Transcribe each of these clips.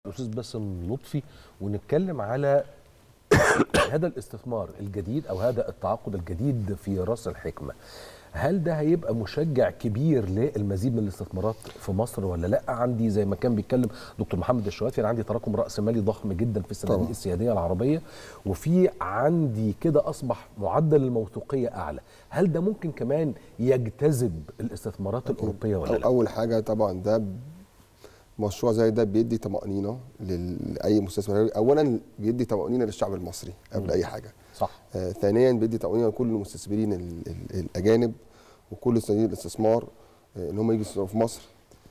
الاستاذ باسم لطفي ونتكلم على هذا الاستثمار الجديد او هذا التعاقد الجديد في راس الحكمه هل ده هيبقى مشجع كبير للمزيد من الاستثمارات في مصر ولا لا عندي زي ما كان بيتكلم دكتور محمد الشوافي انا عندي تراكم راس مالي ضخم جدا في الصناديق طبعا. السياديه العربيه وفي عندي كده اصبح معدل الموثوقيه اعلى هل ده ممكن كمان يجتذب الاستثمارات الاوروبيه ولا أو لا اول حاجه طبعا ده مشروع زي ده بيدي طمانينه لل- لاي مستثمر اولا بيدي طمانينه للشعب المصري قبل اي حاجه صح آه ثانيا بيدي طمانينه لكل المستثمرين ال- ال- الاجانب وكل صناديق الاستثمار آه ان هم يجوا يستثمروا في مصر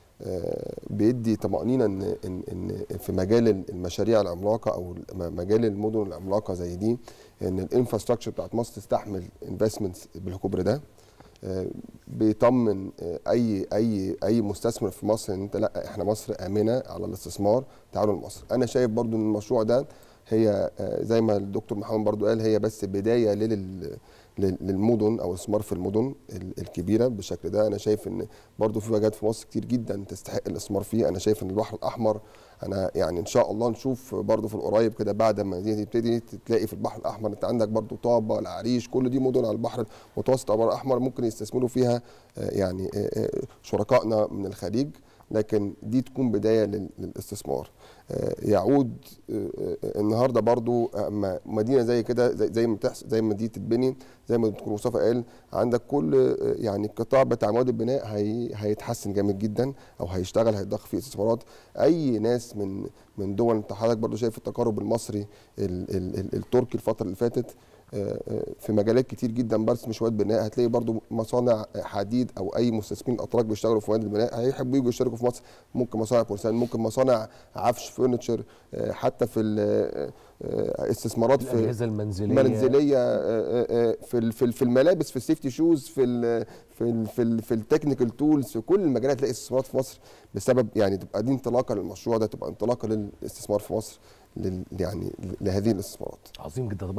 آه بيدي طمانينه ان ان ان في مجال المشاريع العملاقه او م- مجال المدن العملاقه زي دي ان الانفراستراكشر بتاعت مصر تستحمل انفستمنتس بالكبر ده آه، بيطمن آه، اي اي اي مستثمر في مصر ان انت لا احنا مصر امنه على الاستثمار تعالوا لمصر انا شايف برضو ان المشروع ده هي آه، زي ما الدكتور محمد برضو قال هي بس بدايه لل لل- للمدن او الاستثمار في المدن ال- الكبيره بالشكل ده انا شايف ان برضو في مجالات في مصر كتير جدا تستحق الاستثمار فيه انا شايف ان البحر الاحمر انا يعني ان شاء الله نشوف برضو في القريب كده بعد ما دي تبتدي تلاقي في البحر الاحمر انت عندك برضو طابه العريش كل دي مدن على البحر المتوسط او البحر الاحمر ممكن يستثمروا فيها آه، يعني آه، آه، شركائنا من الخليج لكن دي تكون بدايه لل- للاستثمار آه، يعود آه، آه، النهارده برضو اما مدينه زي كده زي زي ما بتحصل زي ما دي تتبني زي ما الدكتور مصطفى قال عندك كل آه، يعني القطاع بتاع مواد البناء هي هيتحسن جامد جدا او هيشتغل هيتضخ فيه استثمارات اي ناس من من دول انت حضرتك برضو شايف التقارب المصري ال- ال- ال- التركي الفتره اللي فاتت آه، آه، في مجالات كتير جدا بس مش مواد بناء هتلاقي برضو مصانع حديد او اي مستثمرين اتراك بيشتغلوا في مواد البناء هيحبوا يجوا يشتركوا في مصر ممكن مصانع بورسلان ممكن مصانع عفش فرنتشر آه، حتى في ال- آه، آه، استثمارات في الاجهزه المنزليه منزليه آه، آه، آه، في ال- في ال- في الملابس في السيفتي شوز في ال في ال في, ال في التكنيكال تولز في كل المجالات تلاقي استثمارات في مصر بسبب يعني تبقى دي انطلاقه للمشروع ده تبقى انطلاقه للاستثمار في مصر لل يعني لهذه الاستثمارات عظيم جدا طب